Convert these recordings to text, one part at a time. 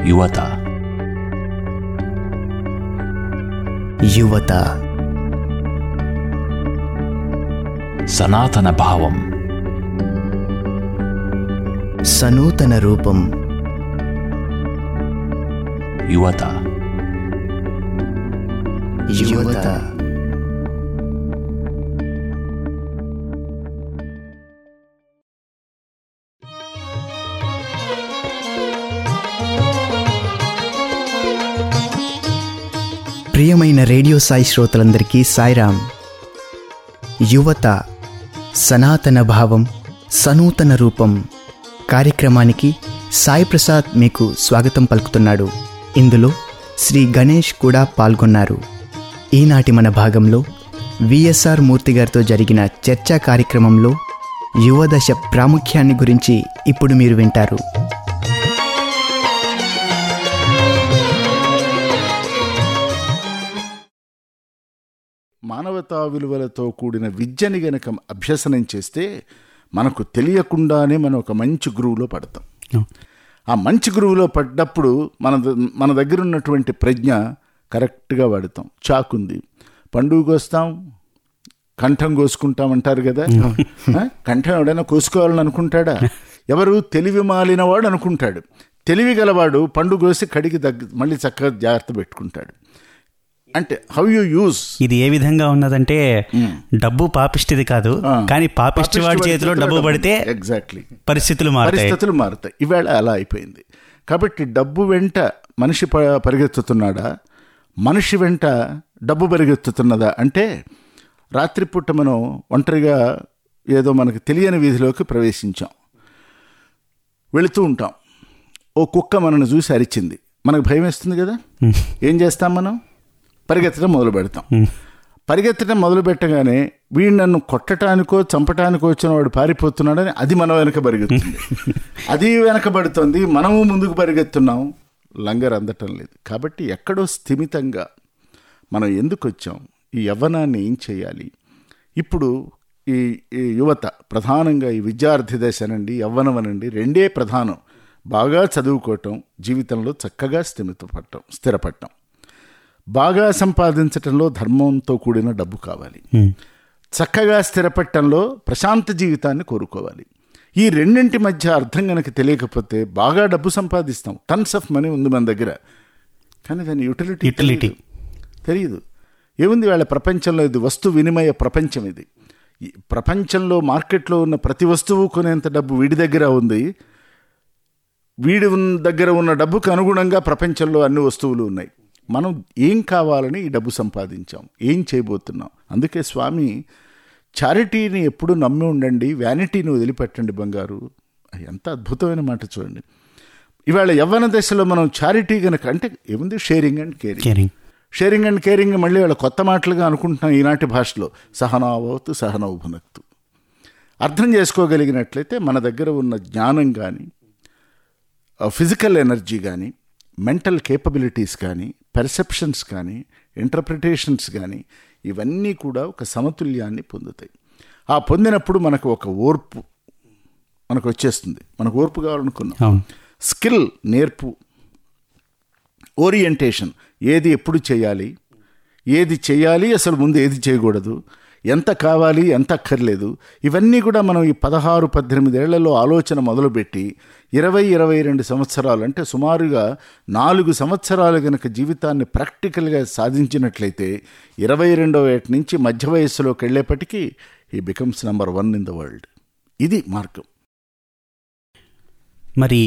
యువత యువత సనాతన భావం సనూతన రూపం యువత యువత ప్రియమైన రేడియో సాయి శ్రోతలందరికీ సాయిరాం యువత సనాతన భావం సనూతన రూపం కార్యక్రమానికి సాయి ప్రసాద్ మీకు స్వాగతం పలుకుతున్నాడు ఇందులో శ్రీ గణేష్ కూడా పాల్గొన్నారు ఈనాటి మన భాగంలో విఎస్ఆర్ మూర్తి గారితో జరిగిన చర్చా కార్యక్రమంలో యువదశ ప్రాముఖ్యాన్ని గురించి ఇప్పుడు మీరు వింటారు మానవతా విలువలతో కూడిన విద్యని గనక అభ్యసనం చేస్తే మనకు తెలియకుండానే మనం ఒక మంచి గురువులో పడతాం ఆ మంచి గురువులో పడ్డప్పుడు మన ద- మన దగ్గర ఉన్నటువంటి ప్రజ్ఞ కరెక్ట్గా వాడతాం చాకుంది పండుగ కోస్తాం కంఠం కోసుకుంటాం అంటారు కదా ఆ? కంఠం ఎవడైనా కోసుకోవాలని అనుకుంటాడా ఎవరు తెలివి మాలినవాడు అనుకుంటాడు తెలివి గలవాడు పండు కోసి కడిగి దగ్గ మళ్ళీ చక్కగా జాగ్రత్త పెట్టుకుంటాడు అంటే హౌ యూ యూస్ ఇది ఏ విధంగా ఉన్నదంటే డబ్బు పాపిష్టిది కాదు కానీ పాపిష్టి వాడి చేతిలో డబ్బు పడితే ఎగ్జాక్ట్లీ పరిస్థితులు మారుతాయి పరిస్థితులు మారుతాయి ఈవేళ అలా అయిపోయింది కాబట్టి డబ్బు వెంట మనిషి ప- పరిగెత్తుతున్నాడా మనిషి వెంట డబ్బు పరిగెత్తుతున్నదా అంటే రాత్రిపూట మనం ఒంటరిగా ఏదో మనకు తెలియని వీధిలోకి ప్రవేశించాం వెళుతూ ఉంటాం ఓ కుక్క మనల్ని చూసి అరిచింది మనకు భయం వేస్తుంది కదా ఏం చేస్తాం మనం పరిగెత్తడం మొదలు పెడతాం పరిగెత్తడం మొదలు పెట్టగానే వీడు నన్ను కొట్టడానికో చంపటానికో వచ్చిన వాడు పారిపోతున్నాడని అది మన వెనక పరిగెత్తుంది అది వెనకబడుతుంది మనము ముందుకు పరిగెత్తున్నాం లంగర్ అందటం లేదు కాబట్టి ఎక్కడో స్థిమితంగా మనం ఎందుకు వచ్చాం ఈ యవ్వనాన్ని ఏం చేయాలి ఇప్పుడు ఈ ఈ యువత ప్రధానంగా ఈ విద్యార్థి దశ అనండి యవ్వనం అనండి రెండే ప్రధానం బాగా చదువుకోవటం జీవితంలో చక్కగా స్థిమితపడటం స్థిరపడటం బాగా సంపాదించటంలో ధర్మంతో కూడిన డబ్బు కావాలి చక్కగా స్థిరపడటంలో ప్రశాంత జీవితాన్ని కోరుకోవాలి ఈ రెండింటి మధ్య అర్థం కనుక తెలియకపోతే బాగా డబ్బు సంపాదిస్తాం టన్స్ ఆఫ్ మనీ ఉంది మన దగ్గర కానీ దాని యూటిలిటీ Utility. తెలియదు ఏముంది వాళ్ళ ప్రపంచంలో ఇది వస్తు వినిమయ ప్రపంచం ఇది ఈ ప్రపంచంలో మార్కెట్లో ఉన్న ప్రతి వస్తువు కొనేంత డబ్బు వీడి దగ్గర ఉంది వీడి ఉన్న- దగ్గర ఉన్న డబ్బుకు అనుగుణంగా ప్రపంచంలో అన్ని వస్తువులు ఉన్నాయి మనం ఏం కావాలని ఈ డబ్బు సంపాదించాం ఏం చేయబోతున్నాం అందుకే స్వామి చారిటీని ఎప్పుడు నమ్మి ఉండండి వ్యానిటీని వదిలిపెట్టండి బంగారు ఎంత అద్భుతమైన మాట చూడండి ఇవాళ యవ్వన దశలో మనం చారిటీ కనుక అంటే ఏముంది sharing and caring caring sharing and caring మళ్ళీ వాళ్ళ కొత్త మాటలుగా అనుకుంటున్నాం ఈనాటి భాషలో సహనావతు సహనవు భునక్తు అర్థం చేసుకోగలిగినట్లయితే మన దగ్గర ఉన్న జ్ఞానం కానీ ఫిజికల్ ఎనర్జీ కానీ మెంటల్ కేపబిలిటీస్ కానీ పెర్సెప్షన్స్ కానీ ఇంటర్ప్రిటేషన్స్ కానీ ఇవన్నీ కూడా ఒక సమతుల్యాన్ని పొందుతాయి ఆ పొందినప్పుడు మనకు ఒక ఓర్పు మనకు వచ్చేస్తుంది మనకు ఓర్పు కావాలనుకున్నాం అవును స్కిల్ నేర్పు ఓరియంటేషన్ ఏది ఎప్పుడు చేయాలి ఏది చేయాలి అసలు ముందు ఏది చేయకూడదు ఎంత కావాలి ఎంత అక్కర్లేదు ఇవన్నీ కూడా మనం ఈ పదహారు పద్దెనిమిది ఏళ్లలో ఆలోచన మొదలుపెట్టి ఇరవై ఇరవై రెండు సంవత్సరాలు అంటే సుమారుగా నాలుగు సంవత్సరాలు గనక జీవితాన్ని ప్రాక్టికల్గా సాధించినట్లయితే ఇరవై రెండవ ఏట నుంచి మధ్య వయస్సులోకి వెళ్ళేపటికీ ఈ becomes number one in the world ఇది మార్గం మరి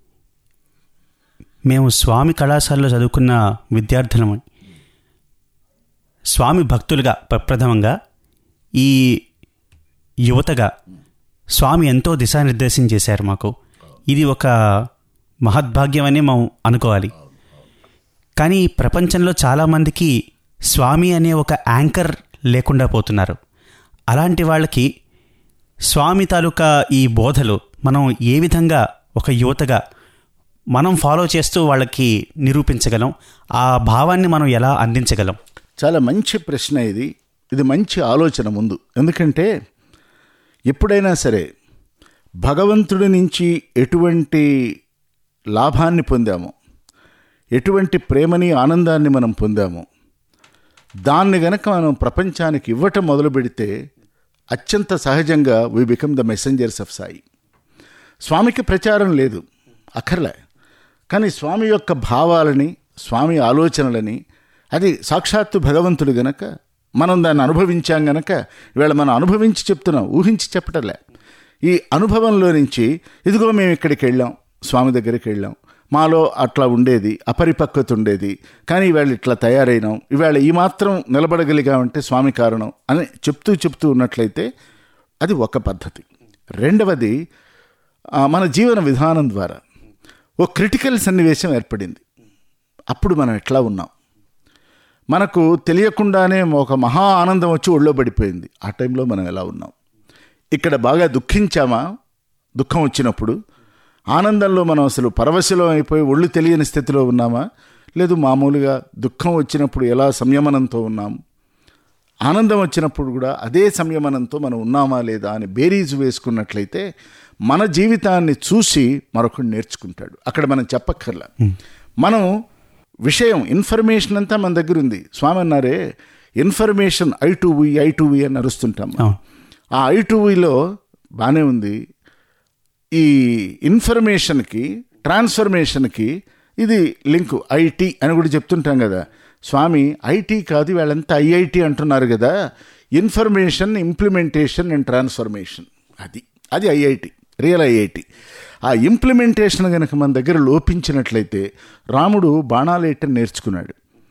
మేము స్వామి కళాశాలలో చదువుకున్న విద్యార్థులము స్వామి భక్తులుగా ప్రప్రథమంగా ఈ యువతగా స్వామి ఎంతో దిశానిర్దేశం చేశారు మాకు ఇది ఒక మహద్భాగ్యం అని మనం అనుకోవాలి కానీ ప్రపంచంలో చాలామందికి స్వామి అనే ఒక యాంకర్ లేకుండా పోతున్నారు అలాంటి వాళ్ళకి స్వామి తాలూకా ఈ బోధలు మనం ఏ విధంగా ఒక యువతగా మనం ఫాలో చేస్తూ వాళ్ళకి నిరూపించగలం ఆ భావాన్ని మనం ఎలా అందించగలం చాలా మంచి ప్రశ్న ఇది ఇది మంచి ఆలోచన ముందు ఎందుకంటే ఎప్పుడైనా సరే భగవంతుడి నుంచి ఎటువంటి లాభాన్ని పొందామో ఎటువంటి ప్రేమని ఆనందాన్ని మనం పొందామో దాన్ని గనక మనం ప్రపంచానికి ఇవ్వటం మొదలు పెడితే అత్యంత సహజంగా we become the messengers of Sai స్వామికి ప్రచారం లేదు అక్కర్లే కానీ స్వామి యొక్క భావాలని స్వామి ఆలోచనలని అది సాక్షాత్తు భగవంతుడు గనక మనం దాన్ని అనుభవించాం గనక ఇవాళ మనం అనుభవించి చెప్తున్నాం ఊహించి చెప్పటంలే ఈ అనుభవంలో నుంచి ఇదిగో మేము ఇక్కడికి వెళ్ళాం స్వామి దగ్గరికి వెళ్ళాం మాలో అట్లా ఉండేది అపరిపక్వత ఉండేది కానీ ఇవాళ ఇట్లా తయారైనాం ఇవాళ ఈ మాత్రం నిలబడగలిగామంటే స్వామి కారణం అని చెప్తూ చెప్తూ ఉన్నట్లయితే అది ఒక పద్ధతి రెండవది ఆ, మన జీవన విధానం ద్వారా ఓ క్రిటికల్ సన్నివేశం ఏర్పడింది అప్పుడు మనం ఎట్లా ఉన్నాం మనకు తెలియకుండానే ఒక మహా ఆనందం వచ్చి ఒళ్ళో పడిపోయింది ఆ టైంలో మనం ఎలా ఉన్నాం ఇక్కడ బాగా దుఃఖించామా దుఃఖం వచ్చినప్పుడు ఆనందంలో మనం అసలు పరవశలో అయిపోయి ఒళ్ళు తెలియని స్థితిలో ఉన్నామా లేదు మామూలుగా దుఃఖం వచ్చినప్పుడు ఎలా సంయమనంతో ఉన్నాము ఆనందం వచ్చినప్పుడు కూడా అదే సంయమనంతో మనం ఉన్నామా లేదా అని బేరీజు వేసుకున్నట్లయితే మన జీవితాన్ని చూసి మరొకడు నేర్చుకుంటాడు అక్కడ మనం చెప్పక్కర్లా మనం విషయం ఇన్ఫర్మేషన్ అంతా మన దగ్గర ఉంది స్వామి అన్నారే information I to we I to we అని అరుస్తుంటాం మనం. అవును. ఆ ఐ టు విలో బాగానే ఉంది ఈ ఇన్ఫర్మేషన్కి ట్రాన్స్ఫర్మేషన్కి ఇది లింక్ ఐటీ అని కూడా చెప్తుంటాం కదా స్వామి ఐటీ కాదు వీళ్ళంతా ఐఐటి అంటున్నారు కదా ఇన్ఫర్మేషన్ ఇంప్లిమెంటేషన్ అండ్ ట్రాన్స్ఫర్మేషన్ అది అది ఐఐటి రియల్ ఐఐటి ఆ ఇంప్లిమెంటేషన్ కనుక మన దగ్గర లోపించినట్లయితే రాముడు బాణాలేయటం నేర్చుకున్నాడు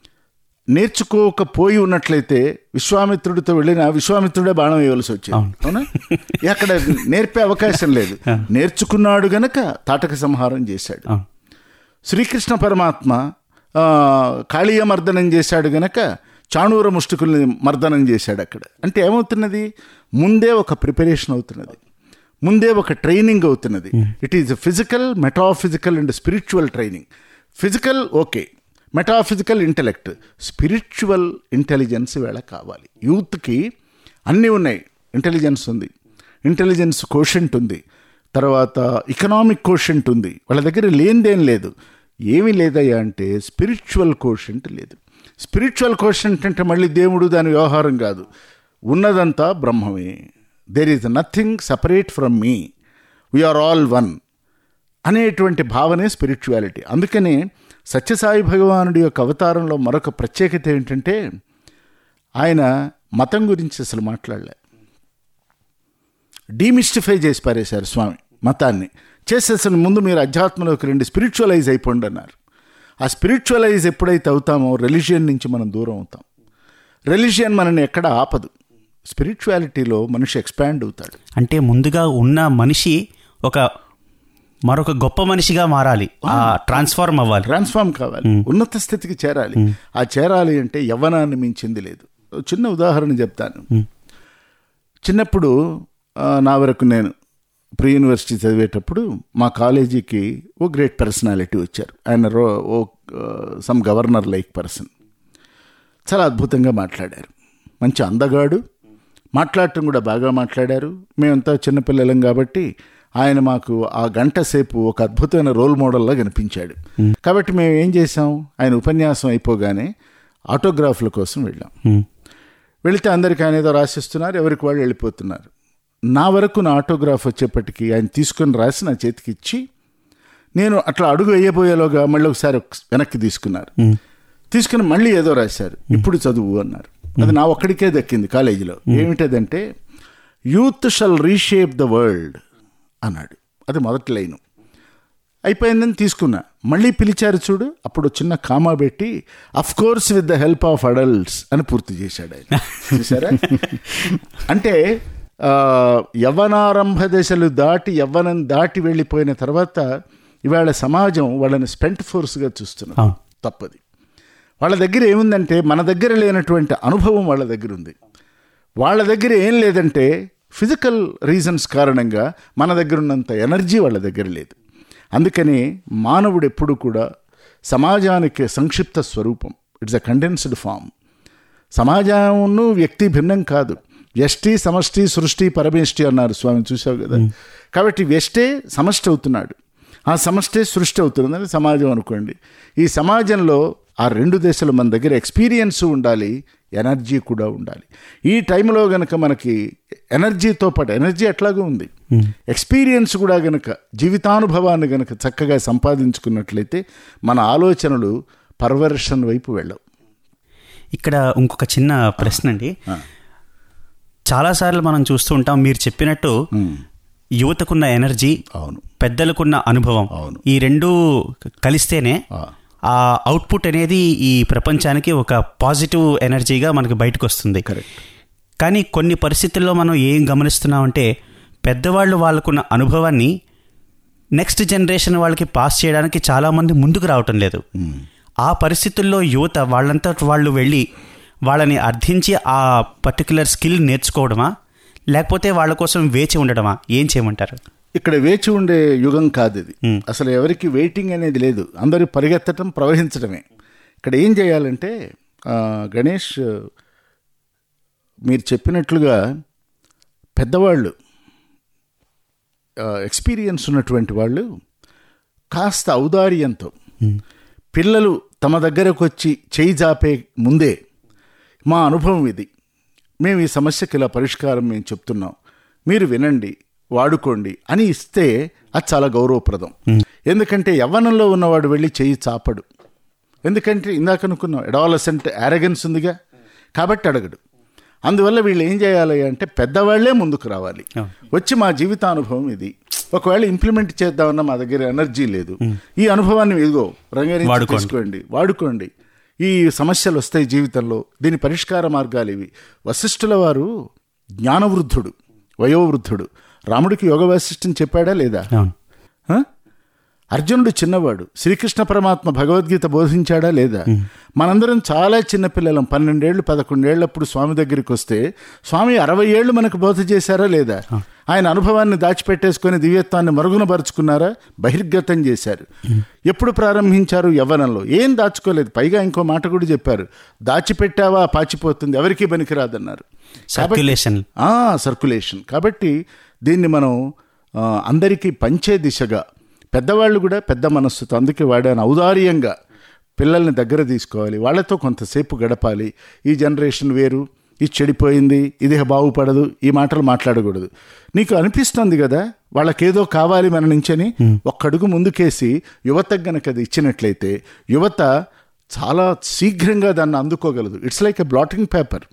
నేర్చుకోకపోయి ఉన్నట్లయితే విశ్వామిత్రుడితో వెళ్ళిన విశ్వామిత్రుడే బాణం వేయవలసి వచ్చేది అవునా అక్కడ నేర్పే అవకాశం లేదు నేర్చుకున్నాడు గనక తాటక సంహారం చేశాడు అవును శ్రీకృష్ణ పరమాత్మ ఆ, కాళీయ మర్దనం చేశాడు గనక చాణూర ముష్టికుల్ని మర్దనం చేశాడు అక్కడ అంటే ఏమవుతున్నది ముందే ఒక ప్రిపరేషన్ అవుతున్నది ముందే ఒక ట్రైనింగ్ అవుతున్నది it is physical metaphysical and spiritual training physical okay metaphysical intellect spiritual intelligence వేళ కావాలి యూత్కి అన్నీ ఉన్నాయి ఇంటెలిజెన్స్ ఉంది ఇంటెలిజెన్స్ కోషంట్ ఉంది తర్వాత ఇకనామిక్ కోషంట్ ఉంది వాళ్ళ దగ్గర లేనిదేం లేదు ఏమీ లేదయ్యా అంటే స్పిరిచువల్ కోషంట్ లేదు స్పిరిచువల్ కోషంట్ అంటే మళ్ళీ దేవుడు దాని వ్యవహారం కాదు ఉన్నదంతా బ్రహ్మమే there is nothing separate from me we are all one అనేటువంటి భావనే స్పిరిచువాలిటీ అందుకనే సత్యసాయి భగవానుడి యొక్క అవతారంలో మరొక ప్రత్యేకత ఏంటంటే ఆయన మతం గురించి అసలు మాట్లాడలే డీమిస్టిఫై చేసి పారేశారు స్వామి మతాన్ని చేసేసిన ముందు మీరు అధ్యాత్మలోకి రండి స్పిరిచువలైజ్ అయిపోండి అన్నారు ఆ స్పిరిచువలైజ్ ఎప్పుడైతే అవుతామో రిలీజియన్ నుంచి మనం దూరం అవుతాం రిలీజియన్ మనల్ని ఎక్కడ ఆపదు స్పిరిచువాలిటీలో మనిషి ఎక్స్పాండ్ అవుతాడు అంటే ముందుగా ఉన్న మనిషి ఒక మరొక గొప్ప మనిషిగా మారాలి ఆ ట్రాన్స్ఫార్మ్ అవ్వాలి ట్రాన్స్ఫార్మ్ కావాలి ఉన్నత స్థితికి చేరాలి ఆ చేరాలి అంటే యవ్వనాన్ని మించింది లేదు ఓ చిన్న ఉదాహరణ చెప్తాను చిన్నప్పుడు ఆ, నా వరకు నేను ప్రీ యూనివర్సిటీ చదివేటప్పుడు మా కాలేజీకి ఓ గ్రేట్ పర్సనాలిటీ వచ్చారు ఆయన రో ఓ సమ్ గవర్నర్ లైక్ పర్సన్ చాలా అద్భుతంగా మాట్లాడారు మంచి అందగాడు మాట్లాడటం కూడా బాగా మాట్లాడారు మేమంతా చిన్నపిల్లలం కాబట్టి ఆయన మాకు ఆ గంట సేపు ఒక అద్భుతమైన రోల్ మోడల్లా కనిపించాడు కాబట్టి మేము ఏం చేసాం ఆయన ఉపన్యాసం అయిపోగానే ఆటోగ్రాఫ్ల కోసం వెళ్ళాం ఉమ్. వెళితే అందరికి ఆయన ఏదో రాసిస్తున్నారు ఎవరికి వాళ్ళు వెళ్ళిపోతున్నారు నా వరకు నా ఆటోగ్రాఫ్ వచ్చేప్పటికి ఆయన తీసుకొని రాసి నా చేతికి ఇచ్చి నేను అట్లా అడుగు వేయబోయేలోగా మళ్ళీ ఒకసారి ఒక- వెనక్కి తీసుకున్నారు తీసుకుని మళ్ళీ ఏదో రాశారు ఇప్పుడు చదువు అన్నారు అది నా ఒక్కడికే దక్కింది కాలేజీలో ఏమిటదంటే youth shall reshape the world అన్నాడు అది మొదటి లైను అయిపోయిందని తీసుకున్నా మళ్ళీ పిలిచారు చూడు అప్పుడు చిన్న కామా పెట్టి of course with the help of adults అని పూర్తి చేశాడు ఆయన చూసారా అంటే ఆ, యవ్వనారంభ దశలు దాటి యవ్వనం దాటి వెళ్ళిపోయిన తర్వాత ఇవాళ సమాజం వాళ్ళని స్పెంట్ ఫోర్స్గా చూస్తున్నారు అవును. తప్పది వాళ్ళ దగ్గర ఏముందంటే మన దగ్గర లేనటువంటి అనుభవం వాళ్ళ దగ్గర ఉంది వాళ్ళ దగ్గర ఏం లేదంటే ఫిజికల్ రీజన్స్ కారణంగా మన దగ్గర ఉన్నంత ఎనర్జీ వాళ్ళ దగ్గర లేదు అందుకని మానవుడు ఎప్పుడు కూడా సమాజానికి సంక్షిప్త స్వరూపం ఇట్స్ అ కండెన్స్డ్ ఫామ్ సమాజమును వ్యక్తి భిన్నం కాదు వ్యష్టి సమష్టి సృష్టి పరమేష్టి అన్నారు స్వామి చూసావు కదా కాబట్టి వ్యష్టే సమష్టి అవుతున్నాడు ఆ సమష్టే సృష్టి అవుతుందని సమాజం అనుకోండి ఈ సమాజంలో ఆ రెండు దశలు మన దగ్గర ఎక్స్పీరియన్స్ ఉండాలి ఎనర్జీ కూడా ఉండాలి ఈ టైంలో గనక మనకి ఎనర్జీతో పాటు ఎనర్జీ ఎట్లాగో ఉంది ఎక్స్పీరియన్స్ కూడా గనక జీవితానుభవాన్ని గనక చక్కగా సంపాదించుకున్నట్లయితే మన ఆలోచనలు పర్వర్షన్ వైపు వెళ్ళవు ఇక్కడ ఇంకొక చిన్న ప్రశ్న అండి చాలాసార్లు మనం చూస్తూ ఉంటాం మీరు చెప్పినట్టు యువతకున్న ఎనర్జీ అవును పెద్దలకున్న అనుభవం అవును. ఈ రెండు కలిస్తేనే ఆ. ఆ అవుట్పుట్ అనేది ఈ ప్రపంచానికి ఒక పాజిటివ్ ఎనర్జీగా మనకి బయటకు వస్తుంది కరెక్ట్ కానీ కొన్ని పరిస్థితుల్లో మనం ఏం గమనిస్తున్నామంటే పెద్దవాళ్ళు వాళ్ళకున్న అనుభవాన్ని నెక్స్ట్ జనరేషన్ వాళ్ళకి పాస్ చేయడానికి చాలామంది ముందుకు రావటం లేదు ఆ పరిస్థితుల్లో యువత వాళ్ళంతా వాళ్ళు వెళ్ళి వాళ్ళని అర్థించి ఆ పర్టికులర్ స్కిల్ నేర్చుకోవడమా లేకపోతే వాళ్ళ కోసం వేచి ఉండడమా ఏం చేయమంటారు ఇక్కడ వేచి ఉండే యుగం కాదు ఇది Hmm. అసలు ఎవరికి వెయిటింగ్ అనేది లేదు అందరూ పరిగెత్తటం ప్రవహించడమే ఇక్కడ ఏం చేయాలంటే ఆ, గణేష్ మీరు చెప్పినట్లుగా పెద్దవాళ్ళు ఎక్స్పీరియన్స్ ఉన్నటువంటి వాళ్ళు కాస్త ఔదార్యంతో పిల్లలు తమ దగ్గరకు వచ్చి చేయి జాపే ముందే మా అనుభవం ఇది మేము ఈ సమస్యకి ఇలా పరిష్కారం మేము చెప్తున్నాం మీరు వినండి వాడుకోండి అని ఇస్తే అది చాలా గౌరవప్రదం ఎందుకంటే యవ్వనంలో ఉన్నవాడు వెళ్ళి చేయి చాపడు ఎందుకంటే ఇందాక అనుకున్నాం ఎడాలసెంట్ యారగెన్స్ ఉందిగా కాబట్టి అడగడు అందువల్ల వీళ్ళు ఏం చేయాలి అంటే పెద్దవాళ్లే ముందుకు రావాలి వచ్చి మా జీవితానుభవం ఇది ఒకవేళ ఇంప్లిమెంట్ చేద్దామన్నా మా దగ్గర ఎనర్జీ లేదు ఈ అనుభవాన్ని ఇదిగో రంగారి వాడుకోండి. తీసుకోండి వాడుకోండి ఈ సమస్యలు వస్తాయి జీవితంలో దీని పరిష్కార మార్గాలు ఇవి వశిష్ఠుల వారు జ్ఞానవృద్ధుడు వయోవృద్ధుడు రాముడికి యోగ వాసిష్టం చెప్పాడా లేదా అవును ఆ? అర్జునుడు చిన్నవాడు శ్రీకృష్ణ పరమాత్మ భగవద్గీత బోధించాడా లేదా మనందరం చాలా చిన్నపిల్లలం పన్నెండేళ్ళు పదకొండేళ్లప్పుడు స్వామి దగ్గరికి వస్తే స్వామి అరవై ఏళ్ళు మనకు బోధ చేశారా లేదా ఆయన అనుభవాన్ని దాచిపెట్టేసుకొని దివ్యత్వాన్ని మరుగునపరుచుకున్నారా బహిర్గతం చేశారు ఎప్పుడు ప్రారంభించారు యవ్వనంలో ఏం దాచుకోలేదు పైగా ఇంకో మాట కూడా చెప్పారు దాచిపెట్టావా పాచిపోతుంది ఎవరికీ పనికిరాదన్నారు సర్క్యులేషన్ ఆ సర్కులేషన్ కాబట్టి దీన్ని మనం ఆ, అందరికీ పంచే దిశగా పెద్దవాళ్ళు కూడా పెద్ద మనస్సుతో అందుకే వాడాను ఔదార్యంగా పిల్లల్ని దగ్గర తీసుకోవాలి వాళ్ళతో కొంతసేపు గడపాలి ఈ జనరేషన్ వేరు ఇది చెడిపోయింది ఇది బాగుపడదు ఈ మాటలు మాట్లాడకూడదు నీకు అనిపిస్తుంది కదా వాళ్ళకేదో కావాలి మన నుంచని ఒక్కడుగు ముందుకేసి యువతకు గనక అది ఇచ్చినట్లయితే యువత చాలా శీఘ్రంగా దాన్ని అందుకోగలదు it's like a blotting paper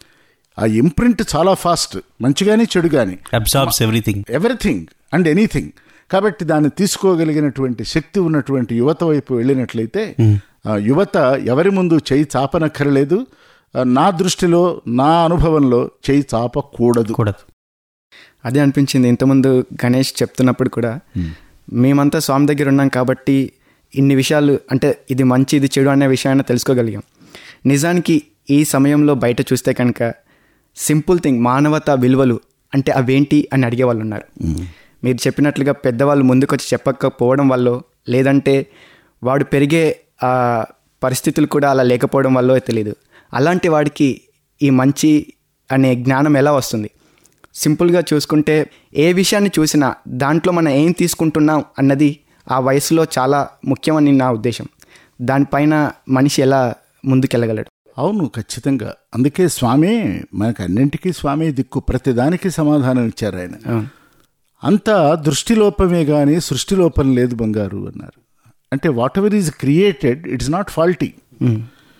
ఆ ఇంప్రింట్ చాలా ఫాస్ట్ మంచిగాని చెడు కానీ absorbs everything everything and anything కాబట్టి దాన్ని తీసుకోగలిగినటువంటి శక్తి ఉన్నటువంటి యువత వైపు వెళ్ళినట్లయితే ఆ యువత ఎవరి ముందు చేయి చాపనక్కర్లేదు ఆ, నా దృష్టిలో నా అనుభవంలో చేయి చాపకూడదు కూడదు అదే అనిపించింది ఇంతకుముందు గణేష్ చెప్తున్నప్పుడు కూడా మేమంతా స్వామి దగ్గర ఉన్నాం కాబట్టి ఇన్ని విషయాలు అంటే ఇది మంచి ఇది చెడు అనే విషయాన్ని తెలుసుకోగలిగాం నిజానికి ఈ సమయంలో బయట చూస్తే కనుక సింపుల్ థింగ్ మానవత విలువలు అంటే అవేంటి అని అడిగే వాళ్ళు ఉన్నారు మీరు చెప్పినట్లుగా పెద్దవాళ్ళు ముందుకొచ్చి చెప్పకపోవడం వల్ల లేదంటే వాడు పెరిగే ఆ పరిస్థితులు కూడా అలా లేకపోవడం వల్ల తెలియదు అలాంటి వాడికి ఈ మంచి అనే జ్ఞానం ఎలా వస్తుంది సింపుల్గా చూసుకుంటే ఏ విషయాన్ని చూసినా దాంట్లో మనం ఏం తీసుకుంటున్నాం అన్నది ఆ వయసులో చాలా ముఖ్యమని నా ఉద్దేశం దానిపైన మనిషి ఎలా ముందుకెళ్ళగలడు అవును ఖచ్చితంగా అందుకే స్వామి మనకు అన్నింటికీ స్వామి దిక్కు ప్రతిదానికి సమాధానం ఇచ్చారు ఆయన అవును. అంతా దృష్టిలోపమే కానీ సృష్టిలోపం లేదు బంగారు అన్నారు అంటే whatever is created it's not faulty hmm.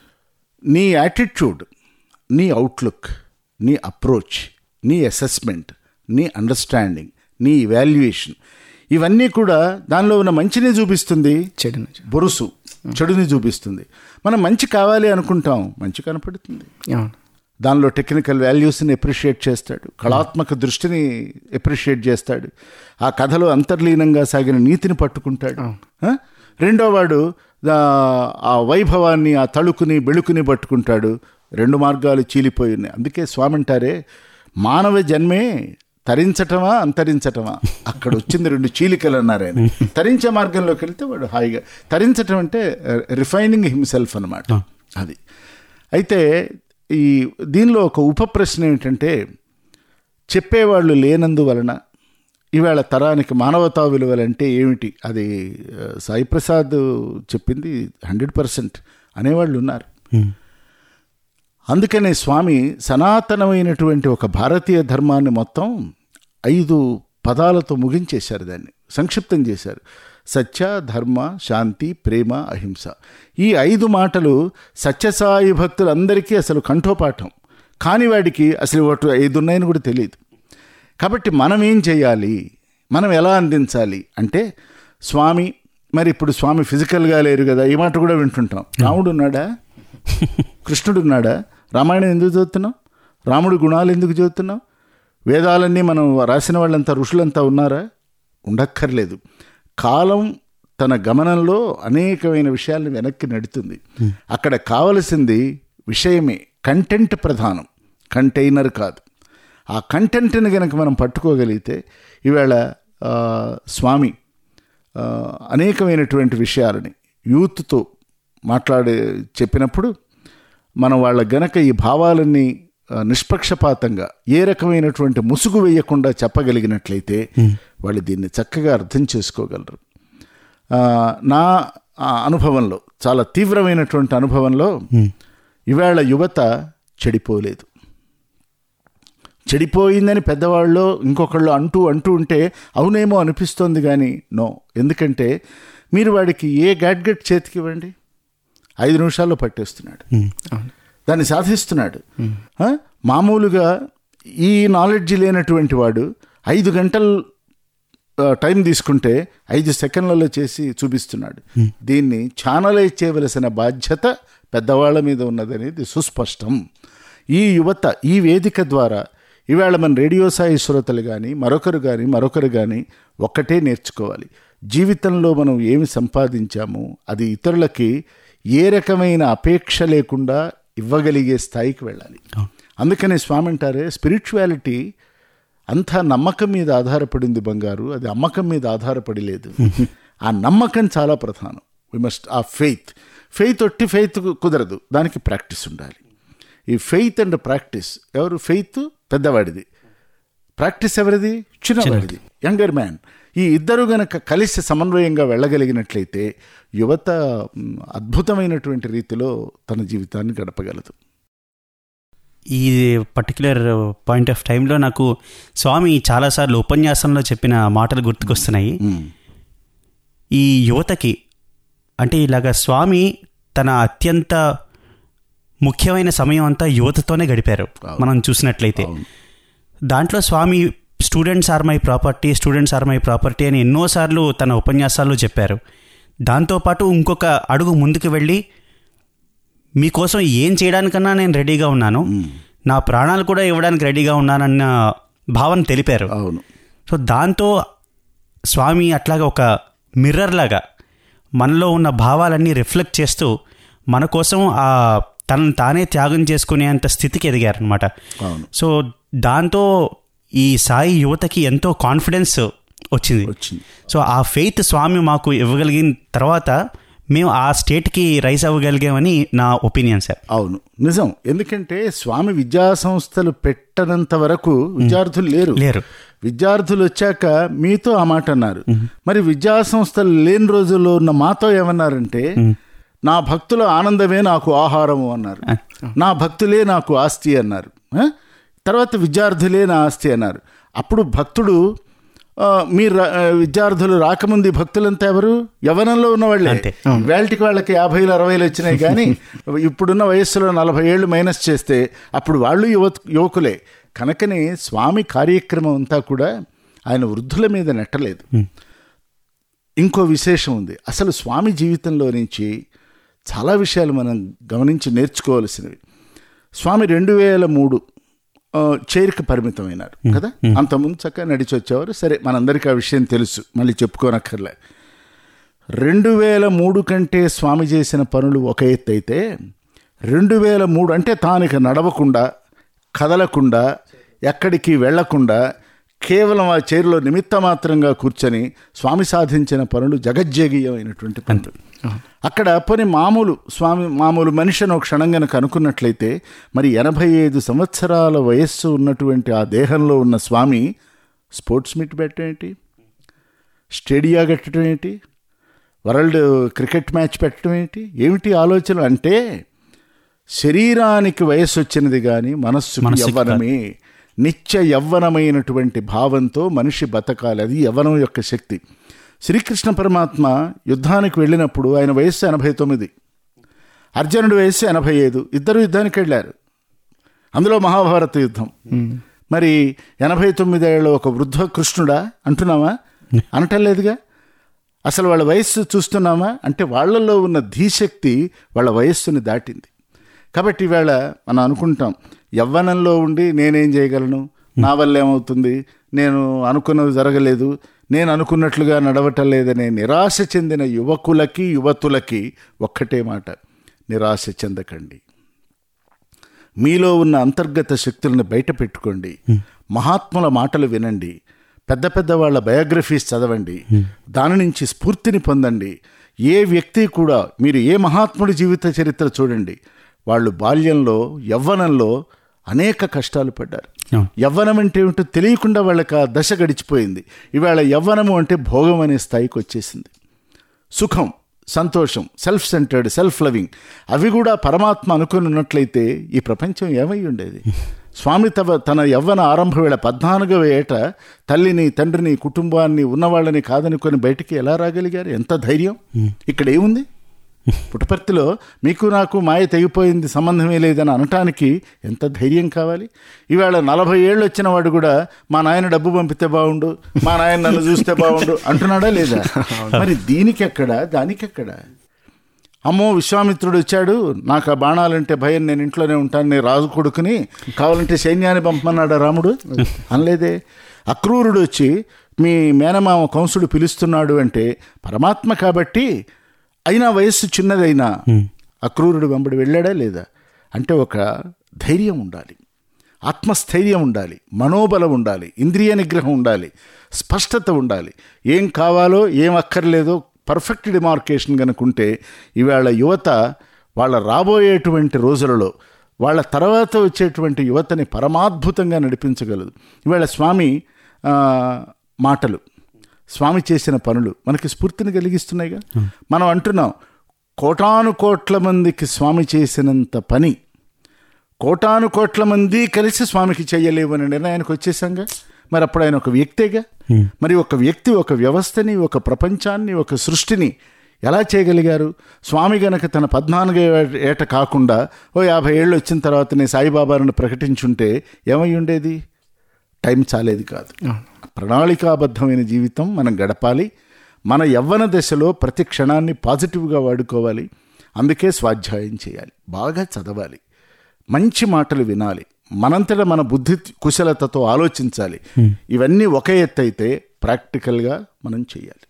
నీ యాటిట్యూడ్ నీ అవుట్లుక్ నీ అప్రోచ్ నీ అసెస్మెంట్ నీ అండర్స్టాండింగ్ నీ ఇవాల్యుయేషన్ ఇవన్నీ కూడా దానిలో ఉన్న మంచిని చూపిస్తుంది చెడు నుంచి. బొరుసు చెడుని చూపిస్తుంది మనం మంచి కావాలి అనుకుంటాం మంచి కనపడుతుంది అవును దానిలో టెక్నికల్ వాల్యూస్ని ఎప్రిషియేట్ చేస్తాడు కళాత్మక దృష్టిని ఎప్రిషియేట్ చేస్తాడు ఆ కథలో అంతర్లీనంగా సాగిన నీతిని పట్టుకుంటాడు ఆ? రెండో వాడు దా- ఆ వైభవాన్ని ఆ తళుకుని బెళుకుని పట్టుకుంటాడు రెండు మార్గాలు చీలిపోయి ఉన్నాయి అందుకే స్వామి అంటారే మానవ జన్మే తరించటమా అంతరించటమా అక్కడ వచ్చింది రెండు చీలికలు అన్నారు ఆయన తరించే మార్గంలోకి వెళ్తే వాడు హాయిగా తరించటం అంటే రిఫైనింగ్ హిమ్సెల్ఫ్ అనమాట అది అయితే ఈ దీనిలో ఒక ఉప ప్రశ్న ఏమిటంటే చెప్పేవాళ్ళు లేనందువలన ఇవాళ తరానికి మానవతా విలువలంటే ఏమిటి అది ఆ, సాయి ప్రసాద్ చెప్పింది హండ్రెడ్ పర్సెంట్ అనేవాళ్ళు ఉన్నారు అందుకనే స్వామి సనాతనమైనటువంటి ఒక భారతీయ ధర్మాన్ని మొత్తం ఐదు పదాలతో ముగించేశారు దాన్ని సంక్షిప్తం చేశారు సత్య ధర్మ శాంతి ప్రేమ అహింస ఈ ఐదు మాటలు సత్యసాయి భక్తులందరికీ అసలు కంఠోపాఠం కాని వాడికి అసలు ఒకటి ఐదు ఉన్నాయని కూడా తెలియదు కాబట్టి మనం ఏం చేయాలి మనం ఎలా అందించాలి అంటే స్వామి మరి ఇప్పుడు స్వామి ఫిజికల్గా లేరు కదా ఈ మాట కూడా వింటుంటాం రాముడు ఉన్నాడా కృష్ణుడు ఉన్నాడా రామాయణం ఎందుకు చదువుతున్నాం రాముడి గుణాలు ఎందుకు చదువుతున్నాం వేదాలన్నీ మనం రాసిన వాళ్ళంతా ఋషులంతా ఉన్నారా ఉండక్కర్లేదు కాలం తన గమనంలో అనేకమైన విషయాలను వెనక్కి నడుతుంది అక్కడ కావలసింది విషయమే కంటెంట్ ప్రధానం కంటైనర్ కాదు ఆ కంటెంట్ని కనుక మనం పట్టుకోగలిగితే ఈవేళ ఆ, స్వామి ఆ, అనేకమైనటువంటి విషయాలని యూత్తో మాట్లాడే చెప్పినప్పుడు మనం వాళ్ళ గనక ఈ భావాలన్నీ ఆ, నిష్పక్షపాతంగా ఏ రకమైనటువంటి ముసుగు వేయకుండా చెప్పగలిగినట్లయితే వాళ్ళు దీన్ని చక్కగా అర్థం చేసుకోగలరు ఆ, నా ఆ, అనుభవంలో చాలా తీవ్రమైనటువంటి అనుభవంలో ఇవాళ యువత చెడిపోలేదు చెడిపోయిందని పెద్దవాళ్ళు ఇంకొకళ్ళు అంటూ అంటూ ఉంటే అవునేమో అనిపిస్తోంది కానీ నో ఎందుకంటే మీరు వాడికి ఏ గ్యాడ్గెట్ చేతికి ఇవ్వండి ఐదు నిమిషాల్లో పట్టేస్తున్నాడు దాన్ని సాధిస్తున్నాడు ఆ? మామూలుగా ఈ నాలెడ్జ్ లేనటువంటి వాడు ఐదు గంటలు ఆ, టైం తీసుకుంటే ఐదు సెకండ్లలో చేసి చూపిస్తున్నాడు దీన్ని ఛానలైజ్ చేయవలసిన బాధ్యత పెద్దవాళ్ళ మీద ఉన్నదనేది సుస్పష్టం ఈ యువత ఈ వేదిక ద్వారా ఇవాళ మన రేడియో సాయి శ్రోతలు కానీ మరొకరు కానీ మరొకరు కానీ ఒక్కటే నేర్చుకోవాలి జీవితంలో మనం ఏమి సంపాదించామో అది ఇతరులకి ఏ రకమైన అపేక్ష లేకుండా ఇవ్వగలిగే స్థాయికి వెళ్ళాలి అందుకనే స్వామి అంటారే స్పిరిచువాలిటీ అంతా నమ్మకం మీద ఆధారపడింది బంగారు అది అమ్మకం మీద ఆధారపడి లేదు ఆ నమ్మకం చాలా ప్రధానం we must uh faith faith ఒట్టి ఫెయిత్ కుదరదు దానికి ప్రాక్టీస్ ఉండాలి ఈ ఫెయిత్ అండ్ ప్రాక్టీస్ ఎవరు ఫెయిత్ పెద్దవాడిది ప్రాక్టీస్ ఎవరిది చిన్నవాడిది యంగర్ మ్యాన్ ఈ ఇద్దరు గనక కలిసి సమన్వయంగా వెళ్ళగలిగినట్లయితే యువత మ్, అద్భుతమైనటువంటి రీతిలో తన జీవితాన్ని గడపగలదు ఈ పర్టికులర్ పాయింట్ ఆఫ్ టైంలో నాకు స్వామి చాలాసార్లు ఉపన్యాసంలో చెప్పిన మాటలు గుర్తుకొస్తున్నాయి మ్, ఈ యువతకి అంటే ఇలాగ స్వామి తన అత్యంత ముఖ్యమైన సమయం అంతా యువతతోనే గడిపారు మనం చూసినట్లయితే దాంట్లో స్వామి students are my property students are my property అని ఎన్నోసార్లు తన ఉపన్యాసాల్లో చెప్పారు దాంతోపాటు ఇంకొక అడుగు ముందుకు వెళ్ళి మీకోసం ఏం చేయడానికన్నా నేను రెడీగా ఉన్నాను నా ప్రాణాలు కూడా ఇవ్వడానికి రెడీగా ఉన్నానన్న భావన తెలిపారు అవును సో దాంతో స్వామి అట్లాగా ఒక మిర్రర్ లాగా మనలో ఉన్న భావాలన్నీ రిఫ్లెక్ట్ చేస్తూ మన కోసం ఆ తనను తానే త్యాగం చేసుకునేంత స్థితికి ఎదిగారనమాట అవును సో దాంతో ఈ సాయి యువతకి ఎంతో కాన్ఫిడెన్స్ వచ్చింది వచ్చింది సో ఆ ఫెయిత్ స్వామి మాకు ఇవ్వగలిగిన తర్వాత మేము ఆ స్టేట్కి రైస్ అవ్వగలిగామని నా ఒపీనియన్ సార్ అవును నిజం ఎందుకంటే స్వామి విద్యా సంస్థలు పెట్టనంత వరకు విద్యార్థులు లేరు లేరు. విద్యార్థులు వచ్చాక మీతో ఆ మాట అన్నారు మరి విద్యా సంస్థలు లేని రోజుల్లో ఉన్న మాతో ఏమన్నారంటే నా భక్తుల ఆనందమే నాకు ఆహారము అన్నారు నా భక్తులే నాకు ఆస్తి అన్నారు ఆ? తర్వాత విద్యార్థులే నా ఆస్తి అన్నారు అప్పుడు భక్తుడు ఆ, మీ రా- ఆ, విద్యార్థులు రాకముందు ఈ భక్తులంతా ఎవరు యవనంలో ఉన్న వాళ్ళే అంతే. వేల్టికి వాళ్ళకి యాభైలు అరవైలు వచ్చినాయి కానీ ఇప్పుడున్న వయస్సులో నలభై ఏళ్ళు మైనస్ చేస్తే అప్పుడు వాళ్ళు యువ యువకులే కనుకనే స్వామి కార్యక్రమం అంతా కూడా ఆయన వృద్ధుల మీద నెట్టలేదు ఇంకో విశేషం ఉంది అసలు స్వామి జీవితంలో నుంచి చాలా విషయాలు మనం గమనించి నేర్చుకోవాల్సినవి స్వామి రెండు వేల మూడు ఆ, చైర్కి పరిమితమైనారు కదా అంతకుముందు చక్కగా నడిచి వచ్చేవారు సరే మనందరికీ ఆ విషయం తెలుసు మళ్ళీ చెప్పుకోనక్కర్లే రెండు వేల మూడు కంటే స్వామి చేసిన పనులు ఒక ఎత్తు అయితే రెండు వేల మూడు అంటే తానిక నడవకుండా కదలకుండా ఎక్కడికి వెళ్లకుండా కేవలం ఆ చైర్లో నిమిత్త మాత్రంగా కూర్చొని స్వామి సాధించిన పనులు జగజ్జేగీయమైనటువంటి పనులు అక్కడ పోనీ మామూలు స్వామి మామూలు మనిషిని ఒక క్షణం గనక అనుకున్నట్లయితే మరి ఎనభై ఐదు సంవత్సరాల వయస్సు ఉన్నటువంటి ఆ దేహంలో ఉన్న స్వామి స్పోర్ట్స్ మీట్ పెట్టడం ఏంటి స్టేడియా కట్టడం ఏంటి వరల్డ్ క్రికెట్ మ్యాచ్ పెట్టడం ఏంటి ఏమిటి ఆలోచన అంటే శరీరానికి వయస్సు వచ్చినది కానీ మనస్సుకి మనస్సుకి యవ్వనమే నిత్య యవ్వనమైనటువంటి భావంతో మనిషి బతకాలి అది యవ్వనం యొక్క శక్తి శ్రీకృష్ణ పరమాత్మ యుద్ధానికి వెళ్ళినప్పుడు ఆయన వయస్సు ఎనభై తొమ్మిది అర్జునుడి వయస్సు ఎనభై ఐదు ఇద్దరు యుద్ధానికి వెళ్ళారు అందులో మహాభారత యుద్ధం మరి ఎనభై తొమ్మిదేళ్ళ ఒక వృద్ధ కృష్ణుడా అంటున్నావా అనటం లేదుగా అసలు వాళ్ళ వయస్సు చూస్తున్నామా అంటే వాళ్ళల్లో ఉన్న ధీశక్తి వాళ్ళ వయస్సుని దాటింది కాబట్టి ఇవాళ మనం అనుకుంటాం యవ్వనంలో ఉండి నేనేం చేయగలను నా వల్ల ఏమవుతుంది నేను అనుకున్నది జరగలేదు నేను అనుకున్నట్లుగా నడవటం లేదనే నిరాశ చెందిన యువకులకి యువతులకి ఒక్కటే మాట నిరాశ చెందకండి మీలో ఉన్న అంతర్గత శక్తులను బయట పెట్టుకోండి మహాత్ముల మాటలు వినండి పెద్ద పెద్ద వాళ్ళ బయోగ్రఫీస్ చదవండి దాని నుంచి స్ఫూర్తిని పొందండి ఏ వ్యక్తి కూడా మీరు ఏ మహాత్ముడి జీవిత చరిత్ర చూడండి వాళ్ళు బాల్యంలో యవ్వనంలో అనేక కష్టాలు పడ్డారు అవును. యవ్వనం అంటే ఏమిటో తెలియకుండా వాళ్ళకి ఆ దశ గడిచిపోయింది ఇవాళ యవ్వనము అంటే భోగం అనే స్థాయికి వచ్చేసింది సుఖం సంతోషం సెల్ఫ్ సెంటర్డ్ సెల్ఫ్ లవింగ్ అవి కూడా పరమాత్మ అనుకుని ఉన్నట్లయితే ఈ ప్రపంచం ఏమై ఉండేది స్వామి తవ తన యవ్వన ఆరంభ వేళ పద్నాలుగవ ఏట తల్లిని తండ్రిని కుటుంబాన్ని ఉన్నవాళ్ళని కాదనుకొని బయటికి ఎలా రాగలిగారు ఎంత ధైర్యం ఇక్కడ ఏముంది పుట్టపర్తిలో మీకు నాకు మాయ తెగిపోయింది సంబంధమే లేదని అనటానికి ఎంత ధైర్యం కావాలి ఇవాళ నలభై ఏళ్ళు వచ్చిన వాడు కూడా మా నాయన డబ్బు పంపితే బాగుండు మా నాయన నన్ను చూస్తే బాగుండు అంటున్నాడా లేదా మరి దీనికి ఎక్కడ దానికి ఎక్కడ అమ్మో విశ్వామిత్రుడు వచ్చాడు నాకు ఆ బాణాలంటే భయం నేను ఇంట్లోనే ఉంటాను నేను రాజు కొడుకుని కావాలంటే సైన్యాన్ని పంపమన్నాడా రాముడు అనలేదే అక్రూరుడు వచ్చి మీ మేనమామ కంసుడు పిలుస్తున్నాడు అంటే పరమాత్మ కాబట్టి అయినా వయస్సు చిన్నదైనా అక్రూరుడు వెంబడి వెళ్ళాడా లేదా అంటే ఒక ధైర్యం ఉండాలి ఆత్మస్థైర్యం ఉండాలి మనోబలం ఉండాలి ఇంద్రియ నిగ్రహం ఉండాలి స్పష్టత ఉండాలి ఏం కావాలో ఏం అక్కర్లేదో పర్ఫెక్ట్ డిమార్కేషన్ కనుకుంటే ఇవాళ యువత వాళ్ళ రాబోయేటువంటి రోజులలో వాళ్ళ తర్వాత వచ్చేటువంటి యువతని పరమాద్భుతంగా నడిపించగలదు ఇవాళ స్వామి ఆ, మాటలు స్వామి చేసిన పనులు మనకి స్ఫూర్తిని కలిగిస్తున్నాయిగా మనం అంటున్నాం కోటాను కోట్ల మందికి స్వామి చేసినంత పని కోటాను కోట్ల మంది కలిసి స్వామికి చెయ్యలేవు అనే నిర్ణయానికి వచ్చేసాంగా మరి అప్పుడు ఆయన ఒక వ్యక్తేగా మరి ఒక వ్యక్తి ఒక వ్యవస్థని ఒక ప్రపంచాన్ని ఒక సృష్టిని ఎలా చేయగలిగారు స్వామి గనక తన పద్నాలుగు ఏట కాకుండా ఓ యాభై ఏళ్ళు వచ్చిన తర్వాత నేను సాయిబాబాను ప్రకటించుంటే ఏమై ఉండేది టైం చాలేది కాదు ప్రణాళికాబద్ధమైన జీవితం మనం గడపాలి మన యవ్వన దశలో ప్రతి క్షణాన్ని పాజిటివ్గా వాడుకోవాలి అందుకే స్వాధ్యాయం చేయాలి బాగా చదవాలి మంచి మాటలు వినాలి మనంతట మన బుద్ధి కుశలతతో ఆలోచించాలి ఇవన్నీ ఒక ఎత్తు అయితే ప్రాక్టికల్గా మనం చేయాలి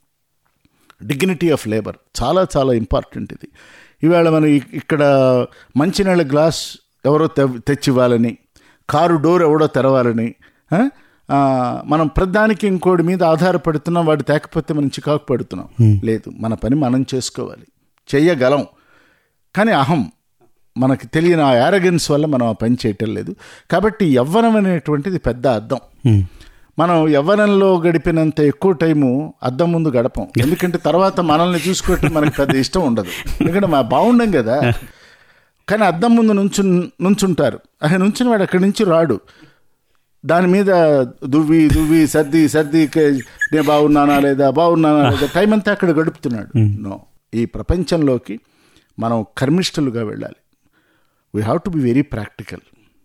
డిగ్నిటీ ఆఫ్ లేబర్ చాలా చాలా ఇంపార్టెంట్ ఇది ఇవాళ మనం ఇ- ఇక్కడ మంచినీళ్ళ గ్లాస్ ఎవరో తె- తెచ్చివ్వాలని కారు డోర్ ఎవడో తెరవాలని ఆ? ఆ, మనం ప్రధానికి ఇంకోటి మీద ఆధారపడుతున్నాం వాడు తేకపోతే మనం చికాకు పడుతున్నాం లేదు మన పని మనం చేసుకోవాలి చెయ్యగలం కానీ అహం మనకి తెలియని ఆ యారగెన్స్ వల్ల మనం ఆ పని చేయటం లేదు కాబట్టి యవ్వనం అనేటువంటిది పెద్ద అద్దం మనం యవ్వనంలో గడిపినంత ఎక్కువ టైము అద్దం ముందు గడపం ఎందుకంటే తర్వాత మనల్ని చూసుకోవటం మనకి పెద్ద ఇష్టం ఉండదు ఎందుకంటే మా బాగుండం కదా కానీ అద్దం ముందు నుంచు నుంచుంటారు ఆయన నుంచిన వాడు అక్కడి నుంచి రాడు దాని మీద దువ్వి దువ్వి సర్ది సర్ది కే- నేను బాగున్నానా లేదా బాగున్నానా లేదా టైం అంతా అక్కడ గడుపుతున్నాడు నో ఈ ప్రపంచంలోకి మనం కర్మిష్ఠులుగా వెళ్ళాలి we have to be very practical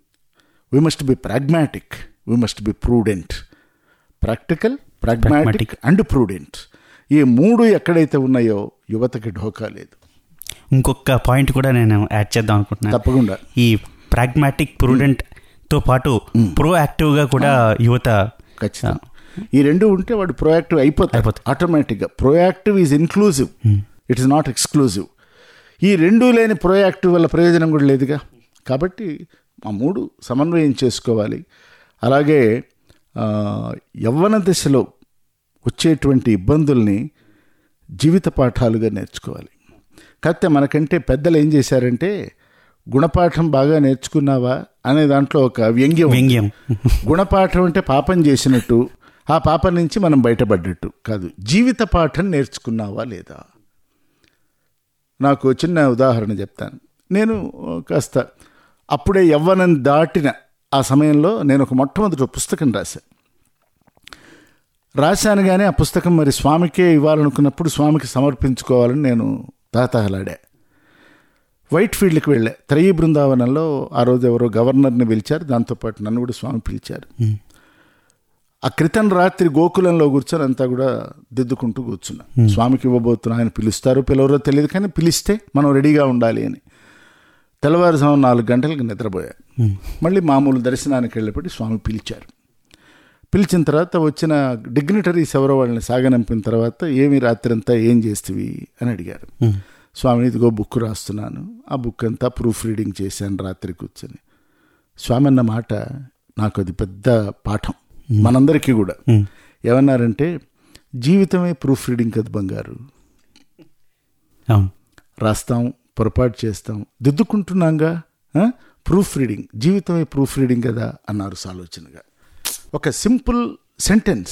we must be pragmatic we must be prudent practical pragmatic and prudent ఈ మూడు ఎక్కడైతే ఉన్నాయో యువతకి ఢోకా లేదు ఇంకొక పాయింట్ కూడా నేను యాడ్ చేద్దాం అనుకుంటున్నాను తప్పకుండా ఈ ప్రాగ్మాటిక్ ప్రూడెంట్ తో పాటు ప్రో యాక్టివ్గా కూడా యువత ఖచ్చితంగా ఈ రెండు ఉంటే వాడు ప్రొయాక్టివ్ అయిపోతాడు అయిపోతాడు. ఆటోమేటిక్గా proactive is inclusive it is not exclusive ఈ రెండు లేని ప్రొయాక్టివ్ వల్ల ప్రయోజనం కూడా లేదుగా కాబట్టి ఆ మూడు సమన్వయం చేసుకోవాలి అలాగే ఆ, యవ్వన దశలో వచ్చేటువంటి ఇబ్బందుల్ని జీవిత పాఠాలుగా నేర్చుకోవాలి కాకపోతే మనకంటే పెద్దలు ఏం చేశారంటే గుణపాఠం బాగా నేర్చుకున్నావా అనే దాంట్లో ఒక వ్యంగ్యం ఉంది. వ్యంగ్యం గుణపాఠం అంటే పాపం చేసినట్టు ఆ పాపం నుంచి మనం బయటపడ్డట్టు కాదు జీవిత పాఠం నేర్చుకున్నావా లేదా నాకు చిన్న ఉదాహరణ చెప్తాను నేను కాస్త అప్పుడే యవ్వనం దాటిన ఆ సమయంలో నేను ఒక మొట్టమొదటి పుస్తకం రాశాను రాశాను కానీ ఆ పుస్తకం మరి స్వామికే ఇవ్వాలనుకున్నప్పుడు స్వామికి సమర్పించుకోవాలని నేను తాతహలాడా వైట్ ఫీల్డ్కి వెళ్ళా త్రయీ బృందావనంలో ఆ రోజు ఎవరో గవర్నర్ని పిలిచారు దాంతోపాటు నన్ను కూడా స్వామి పిలిచారు ఆ క్రితం రాత్రి గోకులంలో కూర్చొని అంతా కూడా దిద్దుకుంటూ కూర్చున్నా స్వామికి ఇవ్వబోతున్నా ఆయన పిలుస్తారు పిలవరో తెలియదు కానీ పిలిస్తే మనం రెడీగా ఉండాలి అని తెల్లవారుజాము నాలుగు గంటలకు నిద్రపోయా మళ్ళీ మామూలు దర్శనానికి వెళ్ళేప్పటి స్వామి పిలిచారు పిలిచిన తర్వాత వచ్చిన డిగ్నిటరీస్ ఎవరో వాళ్ళని సాగనంపిన తర్వాత ఏమి రాత్రంతా ఏం చేస్తేవి అని అడిగారు స్వామి ఇదిగో బుక్ రాస్తున్నాను ఆ బుక్ అంతా ప్రూఫ్ రీడింగ్ చేశాను రాత్రి కూర్చొని స్వామి అన్న మాట నాకు అది పెద్ద పాఠం మనందరికీ కూడా ఏమన్నారంటే జీవితమే ప్రూఫ్ రీడింగ్ కదా బంగారు అవును రాస్తాం పొరపాటు చేస్తాం దిద్దుకుంటున్నాంగా ఆ? ప్రూఫ్ రీడింగ్ జీవితమే ప్రూఫ్ రీడింగ్ కదా అన్నారు సాలోచనగా ఒక సింపుల్ సెంటెన్స్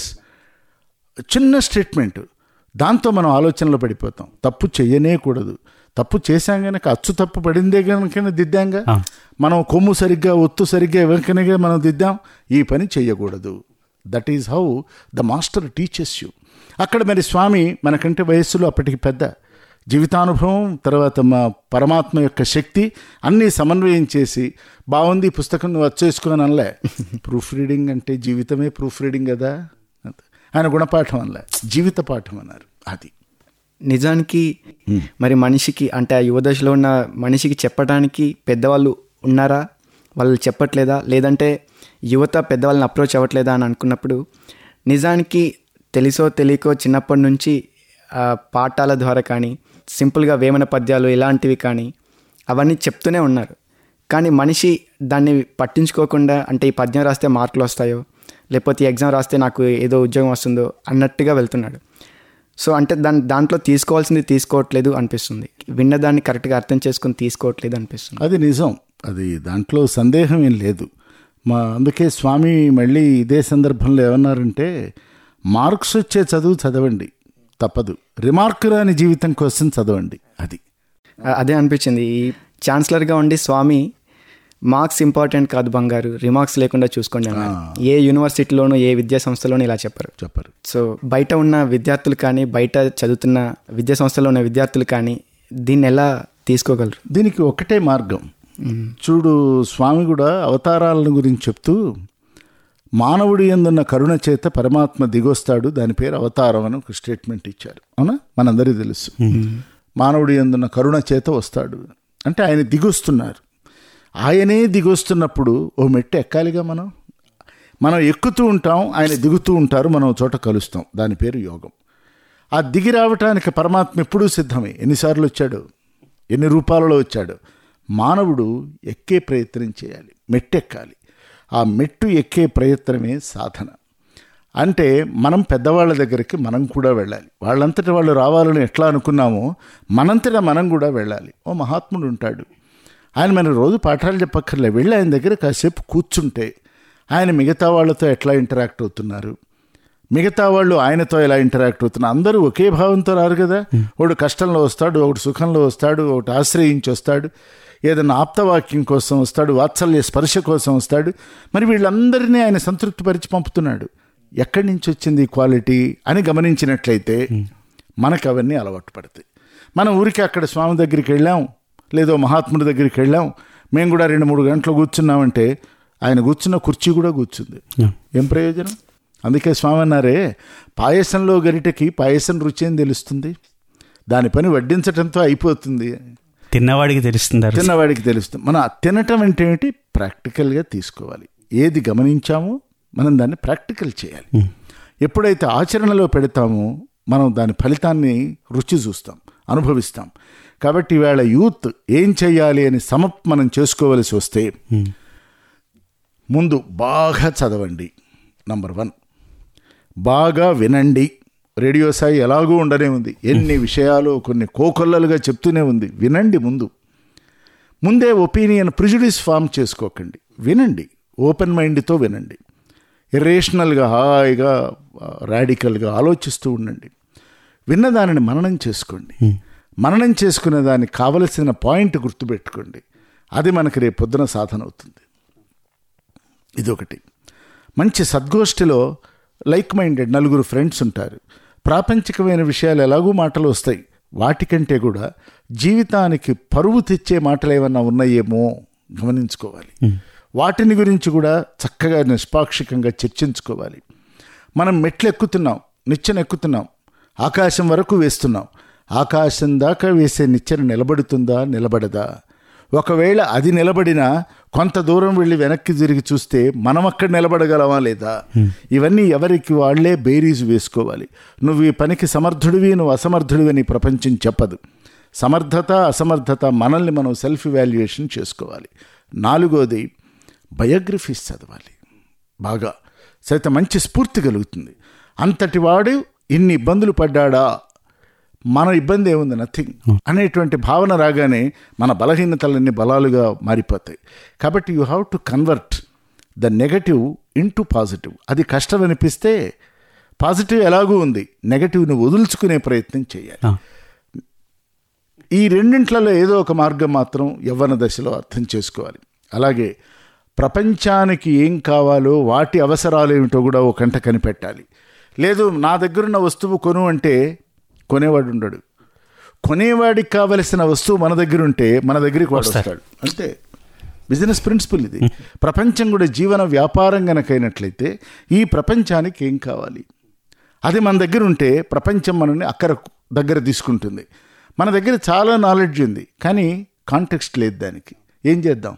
చిన్న స్టేట్మెంట్ దాంతో మనం ఆలోచనలో పడిపోతాం తప్పు చెయ్యనే కూడదు తప్పు చేశాం గనక అచ్చు తప్పు పడిందే కనుక దిద్దాంగా ఆ. మనం కొమ్ము సరిగ్గా ఒత్తు సరిగ్గా వెనకనగా మనం దిద్దాం ఈ పని చెయ్యకూడదు that is how the master teachers you అక్కడ మరి స్వామి మనకంటే వయస్సులో అప్పటికి పెద్ద జీవితానుభవం తర్వాత మా పరమాత్మ యొక్క శక్తి అన్నీ సమన్వయం చేసి బాగుంది ఈ పుస్తకం నువ్వు వచ్చేసుకుని అనలే ప్రూఫ్ రీడింగ్ అంటే జీవితమే ప్రూఫ్ రీడింగ్ కదా ఆయన గుణపాఠం అనలే జీవిత పాఠం అన్నారు అది నిజానికి మరి మనిషికి అంటే ఆ యువదశలో ఉన్న మనిషికి చెప్పడానికి పెద్దవాళ్ళు ఉన్నారా వాళ్ళు చెప్పట్లేదా లేదంటే యువత పెద్దవాళ్ళని అప్రోచ్ అవ్వట్లేదా అని అనుకున్నప్పుడు నిజానికి తెలుసో తెలియకో చిన్నప్పటి నుంచి ఆ, పాఠాల ద్వారా కానీ సింపుల్గా వేమన పద్యాలు ఇలాంటివి కానీ అవన్నీ చెప్తూనే ఉన్నారు కానీ మనిషి దాన్ని పట్టించుకోకుండా అంటే ఈ పద్యం రాస్తే మార్కులు వస్తాయో లేకపోతే ఈ ఎగ్జామ్ రాస్తే నాకు ఏదో ఉద్యోగం వస్తుందో అన్నట్టుగా వెళ్తున్నాడు సో అంటే దాని దాంట్లో తీసుకోవాల్సింది తీసుకోవట్లేదు అనిపిస్తుంది విన్నదాన్ని కరెక్ట్గా అర్థం చేసుకుని తీసుకోవట్లేదు అనిపిస్తుంది అది నిజం అది దాంట్లో సందేహం ఏం లేదు మా అందుకే స్వామి మళ్ళీ ఇదే సందర్భంలో ఏమన్నారంటే మార్క్స్ వచ్చే చదువు చదవండి తప్పదు రిమార్క్ రాని జీవితం కోసం చదవండి అది ఆ- అదే అనిపించింది ఈ ఛాన్సలర్గా ఉండి స్వామి మార్క్స్ ఇంపార్టెంట్ కాదు బంగారు రిమార్క్స్ లేకుండా చూసుకోండి అన్నారు ఏ యూనివర్సిటీలోనూ ఏ విద్యా సంస్థలోనూ ఇలా చెప్పారు చెప్పరు సో బయట ఉన్న విద్యార్థులు కానీ బయట చదువుతున్న విద్యా సంస్థలో ఉన్న విద్యార్థులు కానీ దీన్ని ఎలా తీసుకోగలరు దీనికి ఒకటే మార్గం చూడు స్వామి కూడా అవతారాలను గురించి చెప్తూ మానవుడి ఎందున్న కరుణ చేత పరమాత్మ దిగొస్తాడు దాని పేరు అవతారం అని ఒక స్టేట్మెంట్ ఇచ్చారు అవునా మనందరికీ తెలుసు మానవుడి ఎందున్న కరుణ చేత వస్తాడు అంటే ఆయన దిగొస్తున్నారు ఆయనే దిగొస్తున్నప్పుడు ఓ మెట్టు ఎక్కాలిగా మనం మనం ఎక్కుతూ ఉంటాం ఆయన దిగుతూ ఉంటారు మనం ఓ చోట కలుస్తాం దాని పేరు యోగం ఆ దిగి రావటానికి పరమాత్మ ఎప్పుడూ సిద్ధమే ఎన్నిసార్లు వచ్చాడు ఎన్ని రూపాలలో వచ్చాడు మానవుడు ఎక్కే ప్రయత్నం చేయాలి మెట్టెక్కాలి ఆ మెట్టు ఎక్కే ప్రయత్నమే సాధన అంటే మనం పెద్దవాళ్ళ దగ్గరికి మనం కూడా వెళ్ళాలి వాళ్ళంతటి వాళ్ళు రావాలని ఎట్లా అనుకున్నామో మనంతటా మనం కూడా వెళ్ళాలి ఓ మహాత్ముడు ఉంటాడు ఆయన మనకు రోజు పాఠాలు చెప్పక్కర్లే వెళ్ళి ఆయన దగ్గర కాసేపు కూర్చుంటే ఆయన మిగతా వాళ్ళతో ఎట్లా ఇంటరాక్ట్ అవుతున్నారు మిగతా వాళ్ళు ఆయనతో ఎలా ఇంటరాక్ట్ అవుతున్నారు అందరూ ఒకే భావంతో రారు కదా ఒకడు కష్టంలో వస్తాడు ఒకడు సుఖంలో వస్తాడు ఒకటి ఆశ్రయించి వస్తాడు ఏదైనా ఆప్తవాక్యం కోసం వస్తాడు వాత్సల్య స్పర్శ కోసం వస్తాడు మరి వీళ్ళందరినీ ఆయన సంతృప్తిపరిచి పంపుతున్నాడు ఎక్కడి నుంచి వచ్చింది ఈ క్వాలిటీ అని గమనించినట్లయితే మనకు అవన్నీ అలవాటు పడతాయి మనం ఊరికి అక్కడ స్వామి దగ్గరికి వెళ్ళాం లేదో మహాత్ముడి దగ్గరికి వెళ్ళాం మేము కూడా రెండు మూడు గంటలు కూర్చున్నామంటే ఆయన కూర్చున్న కుర్చీ కూడా కూర్చుంది ఏం ప్రయోజనం అందుకే స్వామి అన్నారే పాయసంలో గరిటెకి పాయసం రుచి ఏం తెలుస్తుంది దాని పని వడ్డించటంతో అయిపోతుంది తిన్నవాడికి తెలుస్తుంది తిన్నవాడికి తెలుస్తుంది మనం ఆ తినటం అంటే ఏంటి ప్రాక్టికల్గా తీసుకోవాలి ఏది గమనించామో మనం దాన్ని ప్రాక్టికల్ చేయాలి ఎప్పుడైతే ఆచరణలో పెడతామో మనం దాని ఫలితాన్ని రుచి చూస్తాం అనుభవిస్తాం కాబట్టి ఈవేళ యూత్ ఏం చేయాలి అని సమప్ మనం చేసుకోవలసి వస్తే ముందు బాగా చదవండి నంబర్ వన్ బాగా వినండి రేడియో సాయి ఎలాగూ ఉండనే ఉంది ఎన్ని విషయాలు కొన్ని కోకొల్లలుగా చెప్తూనే ఉంది వినండి ముందు ముందే ఒపీనియన్ ప్రిజుడిస్ ఫామ్ చేసుకోకండి వినండి ఓపెన్ మైండ్తో వినండి ఇరేషనల్గా హాయిగా రాడికల్గా ఆలోచిస్తూ ఉండండి విన్న దానిని మననం చేసుకోండి మననం చేసుకునే దానికి కావలసిన పాయింట్ గుర్తుపెట్టుకోండి అది మనకి రేపు పొద్దున సాధన అవుతుంది ఇదొకటి మంచి సద్గోష్ఠిలో లైక్ మైండెడ్ నలుగురు ఫ్రెండ్స్ ఉంటారు ప్రాపంచికమైన విషయాలు ఎలాగూ మాటలు వస్తాయి వాటికంటే కూడా జీవితానికి పరువు తెచ్చే మాటలు ఏమన్నా ఉన్నాయేమో గమనించుకోవాలి వాటిని గురించి కూడా చక్కగా నిష్పాక్షికంగా చర్చించుకోవాలి మనం మెట్లు ఎక్కుతున్నాం నిచ్చెన ఎక్కుతున్నాం ఆకాశం వరకు వేస్తున్నాం ఆకాశం దాకా వేసే నిచ్చెన నిలబడుతుందా నిలబడదా ఒకవేళ అది నిలబడినా కొంత దూరం వెళ్ళి వెనక్కి తిరిగి చూస్తే మనం అక్కడ నిలబడగలమా లేదా ఇవన్నీ ఎవరికి వాళ్లే బేరీజ్ వేసుకోవాలి నువ్వు ఈ పనికి సమర్థుడివి నువ్వు అసమర్థుడివి అని ప్రపంచం చెప్పదు సమర్థత అసమర్థత మనల్ని మనం సెల్ఫ్ ఇవాల్యుయేషన్ చేసుకోవాలి నాలుగోది బయోగ్రఫీస్ చదవాలి బాగా సైతం మంచి స్ఫూర్తి కలుగుతుంది అంతటి వాడు ఇన్ని ఇబ్బందులు పడ్డాడా మన ఇబ్బంది ఏముంది నథింగ్ అనేటువంటి భావన రాగానే మన బలహీనతలన్నీ బలాలుగా మారిపోతాయి కాబట్టి you have to convert the negative into positive అది కష్టం అనిపిస్తే పాజిటివ్ ఎలాగూ ఉంది నెగటివ్ని వదులుచుకునే ప్రయత్నం చేయాలి ఆ, ఈ రెండింట్లలో ఏదో ఒక మార్గం మాత్రం యవ్వన దశలో అర్థం చేసుకోవాలి అలాగే ప్రపంచానికి ఏం కావాలో వాటి అవసరాలు ఏమిటో కూడా ఒక కంట కనిపెట్టాలి లేదు నా దగ్గరున్న వస్తువు కొను అంటే కొనేవాడు ఉండడు కొనేవాడికి కావలసిన వస్తువు మన దగ్గర ఉంటే మన దగ్గరికి వాడు వస్తాడు. వస్తాడు అంతే బిజినెస్ ప్రిన్సిపల్ ఇది ప్రపంచం కూడా జీవన వ్యాపారం గనకైనట్లయితే ఈ ప్రపంచానికి ఏం కావాలి అది మన దగ్గర ఉంటే ప్రపంచం మనల్ని అక్కర దగ్గర తీసుకుంటుంది మన దగ్గర చాలా నాలెడ్జ్ ఉంది కానీ కాంటెక్స్ట్ లేదు దానికి ఏం చేద్దాం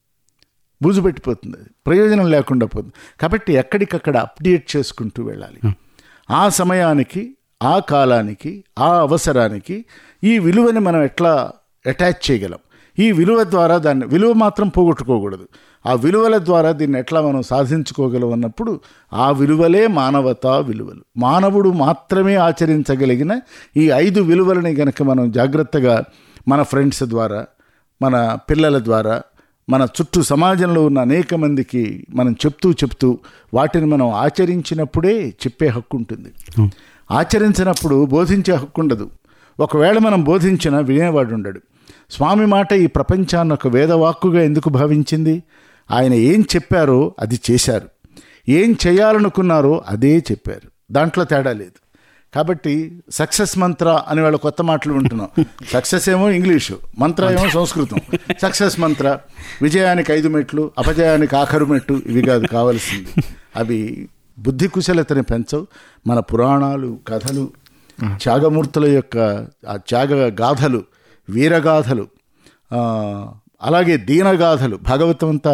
బూజు పెట్టిపోతుంది అది ప్రయోజనం లేకుండా పోతుంది కాబట్టి ఎక్కడికక్కడ అప్డేట్ చేసుకుంటూ వెళ్ళాలి ఆ సమయానికి ఆ కాలానికి ఆ అవసరానికి ఈ విలువని మనం ఎట్లా అటాచ్ చేయగలం ఈ విలువ ద్వారా దాన్ని విలువ మాత్రం పోగొట్టుకోకూడదు ఆ విలువల ద్వారా దీన్ని ఎట్లా మనం సాధించుకోగలం అన్నప్పుడు ఆ విలువలే మానవతా విలువలు మానవుడు మాత్రమే ఆచరించగలిగిన ఈ ఐదు విలువలని గనక మనం జాగ్రత్తగా మన ఫ్రెండ్స్ ద్వారా మన పిల్లల ద్వారా మన చుట్టూ సమాజంలో ఉన్న అనేక మందికి మనం చెప్తూ చెప్తూ వాటిని మనం ఆచరించినప్పుడే చెప్పే హక్కు ఉంటుంది ఆచరించినప్పుడు బోధించే హక్కు ఉండదు ఒకవేళ మనం బోధించినా వినేవాడు ఉండడు స్వామి మాట ఈ ప్రపంచాన్ని ఒక వేదవాక్కుగా ఎందుకు భావించింది ఆయన ఏం చెప్పారో అది చేశారు ఏం చేయాలనుకున్నారో అదే చెప్పారు దాంట్లో తేడా లేదు కాబట్టి సక్సెస్ మంత్ర అని వాళ్ళ కొత్త మాటలు వింటున్నాం సక్సెస్ ఏమో ఇంగ్లీషు మంత్ర ఏమో సంస్కృతం సక్సెస్ మంత్ర విజయానికి ఐదు మెట్లు అపజయానికి ఆఖరు మెట్టు ఇవి కాదు కావాల్సింది అవి బుద్ధి కుశలతని పెంచవు మన పురాణాలు కథలు త్యాగమూర్తుల యొక్క ఆ త్యాగ గాథలు వీరగాథలు ఆ, అలాగే దీనగాథలు భాగవతం అంతా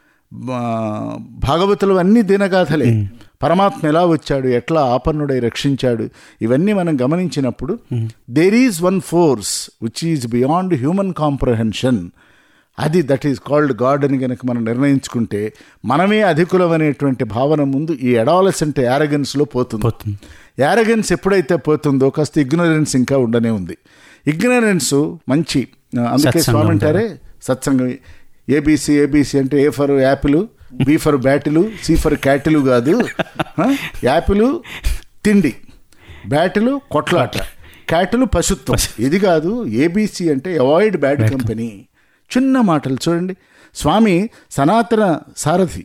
ఆ, భాగవతులు అన్నీ దీనగాథలే పరమాత్మ ఎలా వచ్చాడు ఎట్లా ఆపన్నుడై రక్షించాడు ఇవన్నీ మనం గమనించినప్పుడు there is one force which is beyond human comprehension అది దట్ ఈజ్ కాల్డ్ గాడ్ అని కనుక మనం నిర్ణయించుకుంటే మనమే అధికులం అనేటువంటి భావన ముందు ఈ అడాలసెంట్ యారగన్స్లో పోతుంది పోతుంది. యారగన్స్ ఎప్పుడైతే పోతుందో కాస్త ఇగ్నరెన్స్ ఇంకా ఉండనే ఉంది ఇగ్నరెన్స్ మంచి ఆ, అందుకే సత్సంగం స్వామి అంటారే సత్సంగం ఏబీసీ ఏబీసీ అంటే A for apple B for battle C for cattle కాదు ఆ, యాపిల్ తిండి బ్యాటిలు కొట్లాట క్యాటిలు పశుత్వం ఇది కాదు ఏబీసీ అంటే అవాయిడ్ బ్యాడ్ కంపెనీ చిన్న మాటలు చూడండి స్వామి సనాతన సారథి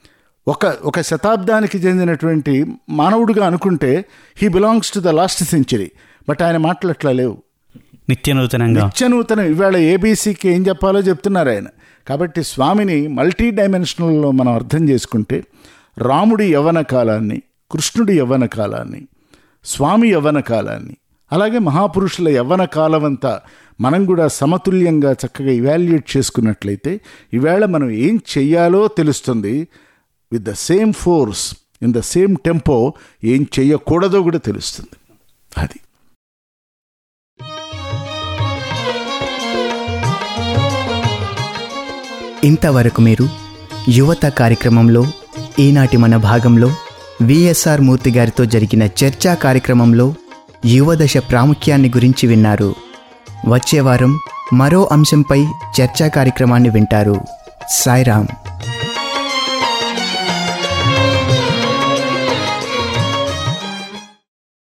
ఒక ఒక శతాబ్దానికి చెందినటువంటి మానవుడిగా అనుకుంటే he belongs to the last century but ఆయన మాటలు అట్లా లేవు నిత్య నూతనంగా నిత్యనూతనం ఇవాళ ఏబీసీకి ఏం చెప్పాలో చెప్తున్నారు ఆయన కాబట్టి స్వామిని మల్టీ డైమెన్షనల్లో మనం అర్థం చేసుకుంటే రాముడి యవ్వన కాలాన్ని కృష్ణుడి యవ్వన కాలాన్ని స్వామి యవ్వన కాలాన్ని అలాగే మహాపురుషుల యవ్వన కాలం అంతా మనం కూడా సమతుల్యంగా చక్కగా ఇవాల్యుయేట్ చేసుకున్నట్లయితే ఈవేళ మనం ఏం చెయ్యాలో తెలుస్తుంది with the same force in the same tempo ఏం చెయ్యకూడదో కూడా తెలుస్తుంది అది ఇంతవరకు మీరు యువత కార్యక్రమంలో ఈనాటి మన భాగంలో విఎస్ఆర్ మూర్తి గారితో జరిగిన చర్చా కార్యక్రమంలో యువదశ ప్రాముఖ్యాన్ని గురించి విన్నారు వచ్చే వారం మరో అంశంపై చర్చా కార్యక్రమాన్ని వింటారు సాయిరామ్